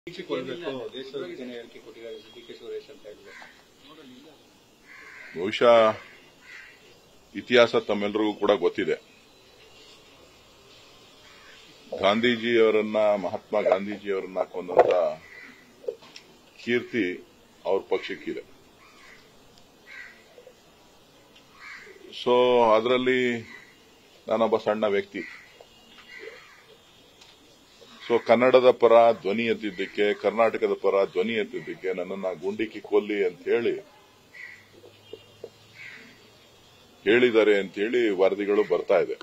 ಶಿಕ್ಷೆ ಕೊಡಬೇಕು ದೇಶದ ಜನ ಹೇಳಿಕೆ ಕೊಟ್ಟಿದ್ದಾರೆ ಡಿ ಕೆ ಸುರೇಶ್ ಅಂತ ಹೇಳಿದ್ರು ಬಹುಶಃ ಇತಿಹಾಸ ತಮ್ಮೆಲ್ಲರಿಗೂ ಕೂಡ ಗೊತ್ತಿದೆ ಗಾಂಧೀಜಿಯವರನ್ನ ಮಹಾತ್ಮ ಗಾಂಧೀಜಿಯವರನ್ನ ಕೊಂದಂತ ಕೀರ್ತಿ ಅವ್ರ ಪಕ್ಷಕ್ಕಿದೆ ಸೊ ಅದರಲ್ಲಿ ನಾನೊಬ್ಬ ಸಣ್ಣ ವ್ಯಕ್ತಿ ಸೊ ಕನ್ನಡದ ಪರ ಧ್ವನಿ ಎತ್ತಿದ್ದಕ್ಕೆ ಕರ್ನಾಟಕದ ಪರ ಧ್ವನಿ ಎತ್ತಿದ್ದಕ್ಕೆ ನನ್ನನ್ನ ಗುಂಡಿಕ್ಕಿ ಕೊಲ್ಲಿ ಅಂತ ಹೇಳಿ ಹೇಳಿದ್ದಾರೆ ಅಂತೇಳಿ ವರದಿಗಳು ಬರ್ತಾ ಇದೆ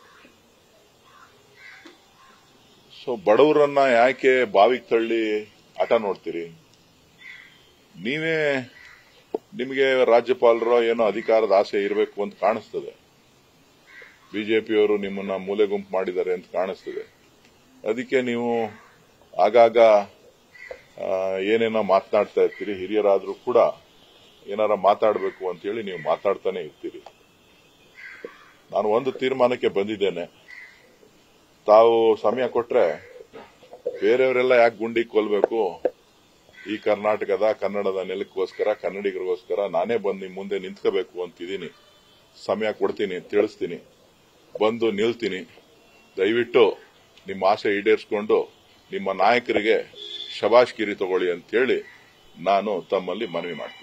ಸೊ ಬಡವರನ್ನ ಯಾಕೆ ಬಾವಿಗೆ ತಳ್ಳಿ ಆಟ ನೋಡ್ತೀರಿ ನೀವೇ ನಿಮಗೆ ರಾಜ್ಯಪಾಲರೋ ಏನೋ ಅಧಿಕಾರದ ಆಸೆ ಇರಬೇಕು ಅಂತ ಕಾಣಿಸ್ತದೆ ಬಿಜೆಪಿಯವರು ನಿಮ್ಮನ್ನ ಮೂಲೆ ಗುಂಪು ಮಾಡಿದ್ದಾರೆ ಅಂತ ಕಾಣಿಸ್ತದೆ ಅದಕ್ಕೆ ನೀವು ಆಗಾಗ ಆ, ಏನೇನೋ ಮಾತನಾಡ್ತಾ ಇರ್ತೀರಿ ಹಿರಿಯರಾದ್ರೂ ಕೂಡ ಏನಾರ ಮಾತಾಡಬೇಕು ಅಂತೇಳಿ ನೀವು ಮಾತಾಡ್ತಾನೆ ಇರ್ತೀರಿ ನಾನು ಒಂದು ತೀರ್ಮಾನಕ್ಕೆ ಬಂದಿದ್ದೇನೆ ತಾವು ಸಮಯ ಕೊಟ್ರೆ ಬೇರೆಯವರೆಲ್ಲ ಯಾಕೆ ಗುಂಡಿ ಕೊಲ್ಬೇಕು ಈ ಕರ್ನಾಟಕದ ಕನ್ನಡದ ನೆಲಕ್ಕೋಸ್ಕರ ಕನ್ನಡಿಗರಿಗೋಸ್ಕರ ನಾನೇ ಬಂದು ನಿಮ್ ಮುಂದೆ ನಿಂತ್ಕೋಬೇಕು ಅಂತಿದ್ದೀನಿ ಸಮಯ ಕೊಡ್ತೀನಿ ತಿಳಿಸ್ತೀನಿ ಬಂದು ನಿಲ್ತೀನಿ ದಯವಿಟ್ಟು ನಿಮ್ಮ ಆಸೆ ಈಡೇರಿಸಿಕೊಂಡು ನಿಮ್ಮ ನಾಯಕರಿಗೆ ಶಬಾಷ್ಗಿರಿ ತಗೊಳ್ಳಿ ಅಂತೇಳಿ ನಾನು ತಮ್ಮಲ್ಲಿ ಮನವಿ ಮಾಡ್ತೀನಿ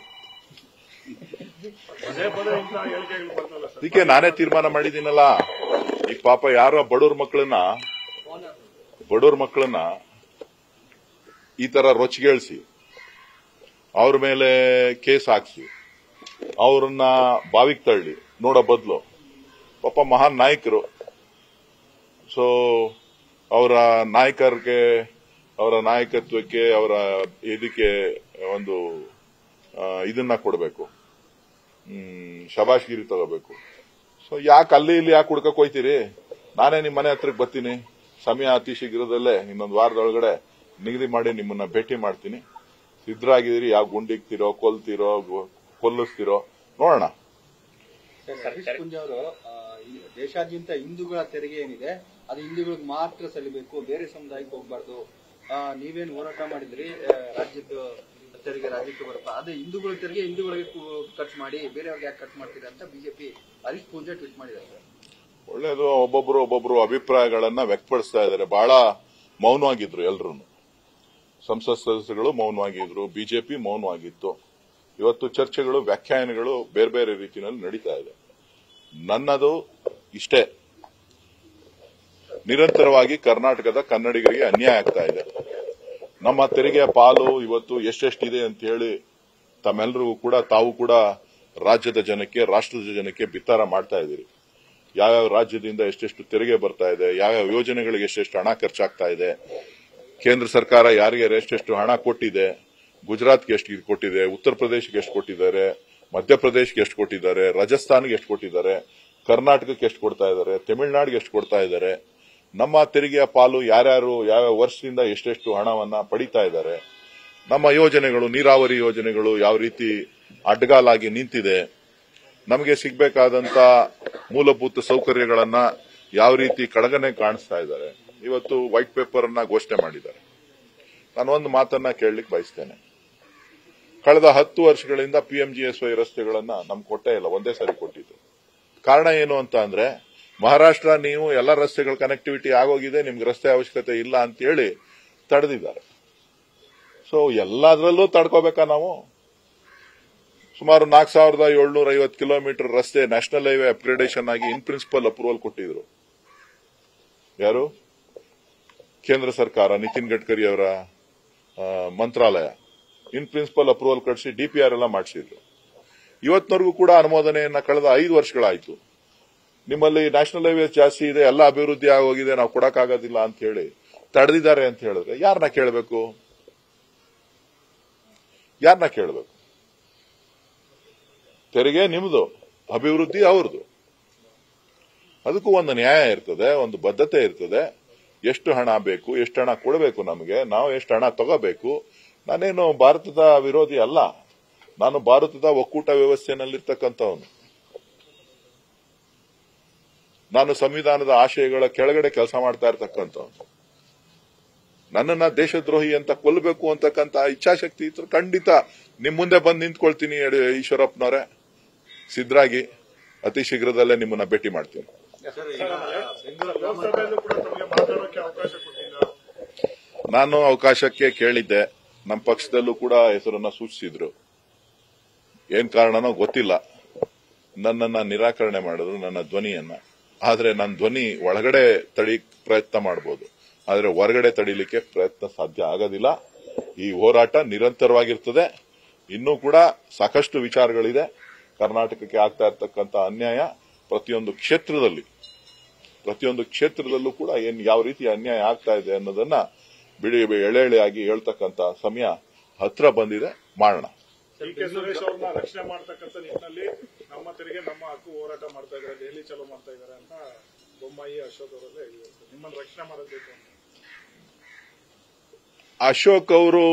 ಅದಕ್ಕೆ ನಾನೇ ತೀರ್ಮಾನ ಮಾಡಿದ್ದೀನಲ್ಲ ಈ ಪಾಪ ಯಾರೋ ಬಡವ್ರ ಮಕ್ಕಳನ್ನ ಬಡವ್ರ ಮಕ್ಕಳನ್ನ ಈ ತರ ರೊಚ್ಚಿಗೇಳಿಸಿ ಅವ್ರ ಮೇಲೆ ಕೇಸ್ ಹಾಕ್ಸಿ ಅವ್ರನ್ನ ಬಾವಿಗೆ ತಳ್ಳಿ ನೋಡೋ ಬದಲು ಪಾಪ ಮಹಾನ್ ನಾಯಕರು ಸೊ ಅವರ ನಾಯಕರಿಗೆ ಅವರ ನಾಯಕತ್ವಕ್ಕೆ ಅವರ ಇದಕ್ಕೆ ಒಂದು ಆ, ಇದನ್ನ ಕೊಡಬೇಕು ಹ್ಮ್, ಶಬಾಷ್ಗಿರಿ ತಗೋಬೇಕು ಸೊ ಯಾಕೆ ಅಲ್ಲಿ ಇಲ್ಲಿ ಯಾಕೆ ಹುಡ್ಕಕ್ ಹೋಯ್ತೀರಿ ನಾನೇ ನಿಮ್ಮ ಮನೆ ಹತ್ರಕ್ಕೆ ಬರ್ತೀನಿ ಸಮಯ ಅತಿ ಶೀಘ್ರದಲ್ಲೇ ಇನ್ನೊಂದು ವಾರದೊಳಗಡೆ ನಿಗದಿ ಮಾಡಿ ನಿಮ್ಮನ್ನ ಭೇಟಿ ಮಾಡ್ತೀನಿ ಸಿದ್ಧರಾಗಿದ್ದೀರಿ ಯಾವ ಗುಂಡಿಗ್ತಿರೋ ಕೊಲ್ತಿರೋ ಗೊ- ಕೊಲ್ಲಿಸ್ತಿರೋ ನೋಡೋಣ ಸರ್ ಸತೀಶ್ ಪುಂಜ ಅವರು ದೇಶಾದ್ಯಂತ ಹಿಂದೂಗಳ ತೆರಿಗೆ ಏನಿದೆ ಅದು ಹಿಂದೂಗಳಿಗೆ ಮಾತ್ರ ಸಲ್ಲಬೇಕು ಬೇರೆ ಸಮುದಾಯಕ್ಕೆ ಹೋಗ್ಬಾರ್ದು ಆ, ನೀವೇನ್ ಹೋರಾಟ ಮಾಡಿದ್ರಿ ಆ, ರಾಜ್ಯದ ತೆರಿಗೆ ರಾಜ್ಯಕ್ಕೆ ಬರಪ್ಪ ಅದೇ ಹಿಂದೂಗಳ ತೆರಿಗೆ ಹಿಂದೂಗಳಿಗೆ ಕು- ಖರ್ಚು ಮಾಡಿ ಬೇರೆಯವ್ರಿಗೆ ಯಾಕೆ ಖರ್ಚು ಮಾಡ್ತೀರಾ ಅಂತ ಬಿಜೆಪಿ ಹರೀಶ್ ಪೂಂಜಾ ಟ್ವೀಟ್ ಮಾಡಿದ್ದಾರೆ ಸರ್ ಒಳ್ಳೇದು ಒಬ್ಬೊಬ್ರು ಒಬ್ಬೊಬ್ರು ಅಭಿಪ್ರಾಯಗಳನ್ನ ವ್ಯಕ್ತಪಡಿಸ್ತಾ ಇದ್ದಾರೆ ಬಹಳ ಮೌನವಾಗಿದ್ರು ಎಲ್ರು ಸಂಸತ್ ಸದಸ್ಯರುಗಳು ಮೌನವಾಗಿದ್ರು ಬಿಜೆಪಿ ಮೌನವಾಗಿತ್ತು ಇವತ್ತು ಚರ್ಚೆಗಳು ವ್ಯಾಖ್ಯಾನಗಳು ಬೇರೆ ಬೇರೆ ರೀತಿಯಲ್ಲಿ ನಡೀತಾ ಇದೆ ನನ್ನದು ಇಷ್ಟೇ ನಿರಂತರವಾಗಿ ಕರ್ನಾಟಕದ ಕನ್ನಡಿಗರಿಗೆ ಅನ್ಯಾಯ ಆಗ್ತಾ ಇದೆ ನಮ್ಮ ತೆರಿಗೆಯ ಪಾಲು ಇವತ್ತು ಎಷ್ಟೆಷ್ಟಿದೆ ಅಂತ ಹೇಳಿ ತಮ್ಮೆಲ್ಲರಿಗೂ ಕೂಡ ತಾವು ಕೂಡ ರಾಜ್ಯದ ಜನಕ್ಕೆ ರಾಷ್ಟ್ರದ ಜನಕ್ಕೆ ಬಿತ್ತಾರ ಮಾಡ್ತಾ ಇದ್ದೀರಿ ಯಾವ್ಯಾವ ರಾಜ್ಯದಿಂದ ಎಷ್ಟೆಷ್ಟು ತೆರಿಗೆ ಬರ್ತಾ ಇದೆ ಯಾವ್ಯಾವ ಯೋಜನೆಗಳಿಗೆ ಎಷ್ಟೆಷ್ಟು ಹಣ ಖರ್ಚಾಗ್ತಾ ಇದೆ ಕೇಂದ್ರ ಸರ್ಕಾರ ಯಾರಿಗೆ ಎಷ್ಟೆಷ್ಟು ಹಣ ಕೊಟ್ಟಿದೆ ಗುಜರಾತ್ಗೆ ಎಷ್ಟು ಕೊಟ್ಟಿದೆ ಉತ್ತರ ಪ್ರದೇಶಕ್ಕೆ ಎಷ್ಟು ಕೊಟ್ಟಿದ್ದಾರೆ ಮಧ್ಯಪ್ರದೇಶಕ್ಕೆ ಎಷ್ಟು ಕೊಟ್ಟಿದ್ದಾರೆ ರಾಜಸ್ಥಾನ್ಗೆ ಎಷ್ಟು ಕೊಟ್ಟಿದ್ದಾರೆ ಕರ್ನಾಟಕಕ್ಕೆ ಎಷ್ಟು ಕೊಡ್ತಾ ಇದ್ದಾರೆ ತಮಿಳುನಾಡಿಗೆ ಎಷ್ಟು ಕೊಡ್ತಾ ಇದ್ದಾರೆ ನಮ್ಮ ತೆರಿಗೆಯ ಪಾಲು ಯಾರ್ಯಾರು ಯಾವ್ಯಾವ ವರ್ಷದಿಂದ ಎಷ್ಟೆಷ್ಟು ಹಣವನ್ನ ಪಡಿತಾ ಇದ್ದಾರೆ ನಮ್ಮ ಯೋಜನೆಗಳು ನೀರಾವರಿ ಯೋಜನೆಗಳು ಯಾವ ರೀತಿ ಅಡ್ಡಗಾಲಾಗಿ ನಿಂತಿದೆ ನಮಗೆ ಸಿಗಬೇಕಾದಂತ ಮೂಲಭೂತ ಸೌಕರ್ಯಗಳನ್ನ ಯಾವ ರೀತಿ ಕಡಗನೆ ಕಾಣಿಸ್ತಾ ಇದ್ದಾರೆ ಇವತ್ತು ವೈಟ್ ಪೇಪರ್ ಅನ್ನ ಘೋಷಣೆ ಮಾಡಿದ್ದಾರೆ ನಾನು ಒಂದು ಮಾತನ್ನ ಕೇಳಲಿಕ್ಕೆ ಬಯಸ್ತೇನೆ ಕಳೆದ ಹತ್ತು ವರ್ಷಗಳಿಂದ ಪಿಎಂಜಿಎಸ್ವೈ ರಸ್ತೆಗಳನ್ನ ನಮ್ ಕೊಟ್ಟೇ ಇಲ್ಲ ಒಂದೇ ಸಾರಿ ಕೊಟ್ಟಿದ್ದು ಕಾರಣ ಏನು ಅಂತ ಅಂದ್ರೆ ಮಹಾರಾಷ್ಟ್ರ ನೀವು ಎಲ್ಲ ರಸ್ತೆಗಳ ಕನೆಕ್ಟಿವಿಟಿ ಆಗೋಗಿದೆ ನಿಮ್ಗೆ ರಸ್ತೆ ಅವಶ್ಯಕತೆ ಇಲ್ಲ ಅಂತ ಹೇಳಿ ತಡೆದಿದ್ದಾರೆ ಸೊ ಎಲ್ಲದರಲ್ಲೂ ತಡ್ಕೋಬೇಕಾ ನಾವು ಸುಮಾರು ನಾಲ್ಕು ಸಾವಿರದ ಏಳ್ನೂರ ಐವತ್ತು ಕಿಲೋಮೀಟರ್ ರಸ್ತೆ ನ್ಯಾಷನಲ್ ಹೈವೇ ಅಪ್ಗ್ರೇಡೇಷನ್ ಆಗಿ ಇನ್ ಪ್ರಿನ್ಸಿಪಲ್ ಅಪ್ರೂವಲ್ ಕೊಟ್ಟಿದ್ರು ಯಾರು ಕೇಂದ್ರ ಸರ್ಕಾರ ನಿತಿನ್ ಗಡ್ಕರಿ ಅವರ ಆ, ಮಂತ್ರಾಲಯ ಇನ್ ಪ್ರಿನ್ಸಿಪಲ್ ಅಪ್ರೂವಲ್ ಕಳಿಸಿ ಡಿಪಿಆರ್ ಎಲ್ಲ ಮಾಡಿಸಿದ್ರು ಇವತ್ತಿನವರೆಗೂ ಕೂಡ ಅನುಮೋದನೆಯನ್ನ ಕಳೆದ ಐದು ವರ್ಷಗಳಾಯ್ತು ನಿಮ್ಮಲ್ಲಿ ನ್ಯಾಷನಲ್ ಹೈವೇ ಜಾಸ್ತಿ ಇದೆ ಎಲ್ಲ ಅಭಿವೃದ್ಧಿ ಆಗೋಗಿದೆ ನಾವು ಕೊಡಕ್ಕಾಗೋದಿಲ್ಲ ಅಂತ ಹೇಳಿ ತಡೆದಿದ್ದಾರೆ ಅಂತ ಹೇಳಿದ್ರೆ ಯಾರನ್ನ ಕೇಳಬೇಕು ಯಾರನ್ನ ಕೇಳಬೇಕು ತೆರಿಗೆ ನಿಮ್ದು ಅಭಿವೃದ್ಧಿ ಅವ್ರದ್ದು ಅದಕ್ಕೂ ಒಂದು ನ್ಯಾಯ ಇರ್ತದೆ ಒಂದು ಬದ್ಧತೆ ಇರ್ತದೆ ಎಷ್ಟು ಹಣ ಬೇಕು ಎಷ್ಟು ಹಣ ಕೊಡಬೇಕು ನಮಗೆ ನಾವು ಎಷ್ಟು ಹಣ ತಗೋಬೇಕು ನಾನೇನು ಭಾರತದ ವಿರೋಧಿ ಅಲ್ಲ ನಾನು ಭಾರತದ ಒಕ್ಕೂಟ ವ್ಯವಸ್ಥೆಯಲ್ಲಿರ್ತಕ್ಕಂಥವನು ನಾನು ಸಂವಿಧಾನದ ಆಶಯಗಳ ಕೆಳಗಡೆ ಕೆಲಸ ಮಾಡ್ತಾ ಇರ್ತಕ್ಕಂಥವನು ನನ್ನನ್ನ ದೇಶದ್ರೋಹಿ ಅಂತ ಕೊಲ್ಲಬೇಕು ಅಂತಕ್ಕಂತ ಇಚ್ಛಾಶಕ್ತಿ ಇತ್ತು ಖಂಡಿತ ನಿಮ್ ಮುಂದೆ ಬಂದು ನಿಂತ್ಕೊಳ್ತೀನಿ ಯಡಿ- ಈಶ್ವರಪ್ಪನವರೇ ಸಿದ್ಧರಾಗಿ ಅತಿ ಶೀಘ್ರದಲ್ಲೇ ನಿಮ್ಮನ್ನ ಭೇಟಿ ಮಾಡ್ತೀನಿ ಸರ್ ಈಗ ಬೆಂಗಳೂರು ಲೋಕಸಭೆಯಲ್ಲೂ ಕೂಡ ತಮಗೆ ಮಾತಾಡೋಕೆ ಅವಕಾಶ ಕೊಟ್ಟಿಲ್ಲ ನಾನು ಅವಕಾಶಕ್ಕೆ ಕೇಳಿದ್ದೆ ನಮ್ಮ ಪಕ್ಷದಲ್ಲೂ ಕೂಡ ಹೆಸರನ್ನ ಸೂಚಿಸಿದ್ರು ಏನ್ ಕಾರಣನೋ ಗೊತ್ತಿಲ್ಲ ನನ್ನನ್ನ ನಿರಾಕರಣೆ ಮಾಡಿದ್ರು ನನ್ನ ಧ್ವನಿಯನ್ನ ಆದ್ರೆ ನನ್ನ ಧ್ವನಿ ಒಳಗಡೆ ತಡಿ ಪ್ರಯತ್ನ ಮಾಡಬಹುದು ಆದ್ರೆ ಹೊರಗಡೆ ತಡಿಲಿಕ್ಕೆ ಪ್ರಯತ್ನ ಸಾಧ್ಯ ಆಗೋದಿಲ್ಲ ಈ ಹೋರಾಟ ನಿರಂತರವಾಗಿರ್ತದೆ ಇನ್ನೂ ಕೂಡ ಸಾಕಷ್ಟು ವಿಚಾರಗಳಿದೆ ಕರ್ನಾಟಕಕ್ಕೆ ಆಗ್ತಾ ಇರ್ತಕ್ಕಂಥ ಅನ್ಯಾಯ ಪ್ರತಿಯೊಂದು ಕ್ಷೇತ್ರದಲ್ಲಿ ಪ್ರತಿಯೊಂದು ಕ್ಷೇತ್ರದಲ್ಲೂ ಕೂಡ ಏನ್ ಯಾವ ರೀತಿ ಅನ್ಯಾಯ ಆಗ್ತಾ ಇದೆ ಅನ್ನೋದನ್ನ ಬಿಡಿ ಎಳೆ ಎಳೆಯಾಗಿ ಹೇಳ್ತಕ್ಕಂತ ಸಮಯ ಹತ್ರ ಬಂದಿದೆ ಮಾಡೋಣ ಡಿ ಕೆ ಸುರೇಶ್ ಅವ್ರನ್ನ ರಕ್ಷಣೆ ಮಾಡ್ತಕ್ಕಂಥ ನಿಟ್ಟಿನಲ್ಲಿ ನಮ್ಮ ತೆರಿಗೆ ನಮ್ಮ ಹಕ್ಕು ಹೋರಾಟ ಮಾಡ್ತಾ ಇದ್ದಾರೆ ದೆಹಲಿ ಚಲೋ ಮಾಡ್ತಾ ಇದ್ದಾರೆ ಅಂತ ಬೊಮ್ಮಾಯಿ ಅಶೋಕ್ ಅವರೆಲ್ಲ ಹೇಳಿದ್ದಾರೆ ಸರ್. ನಿಮ್ಮನ್ನ ರಕ್ಷಣೆ ಮಾಡಬೇಕು ಅಂತ ಅಶೋಕ್ ಅವರು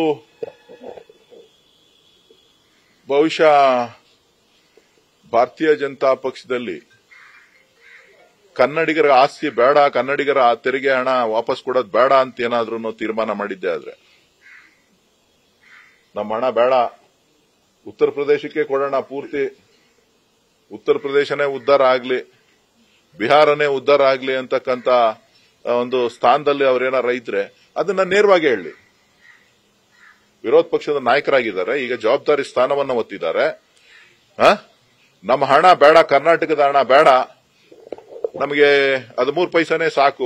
ಬಹುಶಃ ಭಾರತೀಯ ಜನತಾ ಪಕ್ಷದಲ್ಲಿ ಕನ್ನಡಿಗರ ಆಸ್ತಿ ಬೇಡ ಕನ್ನಡಿಗರ ಆ ತೆರಿಗೆ ಹಣ ವಾಪಸ್ ಕೊಡೋದು ಬೇಡ ಅಂತ ಏನಾದ್ರೂ ತೀರ್ಮಾನ ಮಾಡಿದ್ದೆ ಆದ್ರೆ ನಮ್ಮ ಹಣ ಬೇಡ ಉತ್ತರ ಪ್ರದೇಶಕ್ಕೆ ಕೊಡೋಣ ಪೂರ್ತಿ ಉತ್ತರ ಪ್ರದೇಶನೇ ಉದ್ಧಾರ ಆಗ್ಲಿ ಬಿಹಾರನೇ ಉದ್ಧಾರ ಆಗ್ಲಿ ಅಂತಕ್ಕಂತ ಆ, ಒಂದು ಸ್ಥಾನದಲ್ಲಿ ಅವ್ರೇನಾರ ಇದ್ರೆ ಅದನ್ನ ನೇರವಾಗಿ ಹೇಳಿ ವಿರೋಧ ಪಕ್ಷದ ನಾಯಕರಾಗಿದ್ದಾರೆ ಈಗ ಜವಾಬ್ದಾರಿ ಸ್ಥಾನವನ್ನ ಒತ್ತಿದ್ದಾರೆ ಆ? ನಮ್ಮ ಹಣ ಬೇಡ ಕರ್ನಾಟಕದ ಹಣ ಬೇಡ ನಮಗೆ ಹದಿಮೂರು ಪೈಸನೇ ಸಾಕು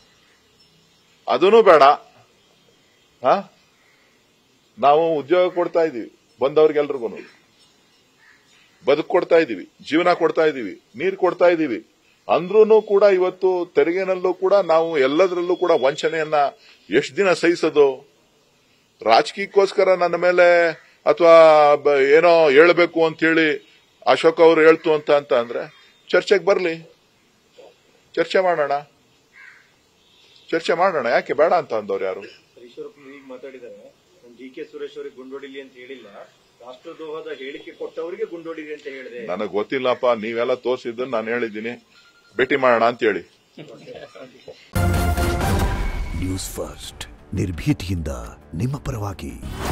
ಅದೂ ಬೇಡ ಆ? ನಾವು ಉದ್ಯೋಗ ಕೊಡ್ತಾ ಇದೀವಿ ಬಂದವ್ರಿಗೆಲ್ರಿಗೂ ಬದುಕು ಕೊಡ್ತಾ ಇದೀವಿ ಜೀವನ ಕೊಡ್ತಾ ಇದೀವಿ ನೀರು ಕೊಡ್ತಾ ಇದೀವಿ ಅಂದ್ರೂ ಕೂಡ ಇವತ್ತು ತೆರಿಗೆನಲ್ಲೂ ಕೂಡ ನಾವು ಎಲ್ಲದರಲ್ಲೂ ಕೂಡ ವಂಚನೆಯನ್ನ ಎಷ್ಟು ದಿನ ಸಹಿಸೋದು ರಾಜಕೀಯಕ್ಕೋಸ್ಕರ ನನ್ನ ಮೇಲೆ ಅಥವಾ ಏನೋ ಹೇಳ್ಬೇಕು ಅಂತ ಹೇಳಿ ಅಶೋಕ್ ಅವರು ಹೇಳ್ತು ಅಂತ ಅಂತ ಅಂದ್ರೆ ಚರ್ಚೆಗೆ ಬರಲಿ ಚರ್ಚೆ ಮಾಡೋಣ ಚರ್ಚೆ ಮಾಡೋಣ ಯಾಕೆ ಬೇಡ ಅಂತ ಅಂದವ್ರು ಯಾರು ಈಶ್ವರಪ್ಪ ಈಗ ಮಾತಾಡಿದ್ದಾರೆ ಡಿ ಕೆ ಸುರೇಶ್ ಅವರಿಗೆ ಗುಂಡೊಡಿಲಿ ಅಂತ ಹೇಳಿಲ್ಲ ರಾಷ್ಟ್ರದ್ರೋಹದ ಹೇಳಿಕೆ ಕೊಟ್ಟವರಿಗೆ ಗುಂಡೊಡಿಲಿ ಅಂತ ಹೇಳಿದೆ ನನಗೆ ಗೊತ್ತಿಲ್ಲಪ್ಪ ನೀವೆಲ್ಲ ತೋರಿಸಿದ್ದನ್ನು ನಾನು ಹೇಳಿದ್ದೀನಿ ಭೇಟಿ ಮಾಡೋಣ ಅಂತ ಹೇಳಿ ನ್ಯೂಸ್ ಫಸ್ಟ್ ನಿರ್ಭೀತಿಯಿಂದ ನಿಮ್ಮ ಪರವಾಗಿ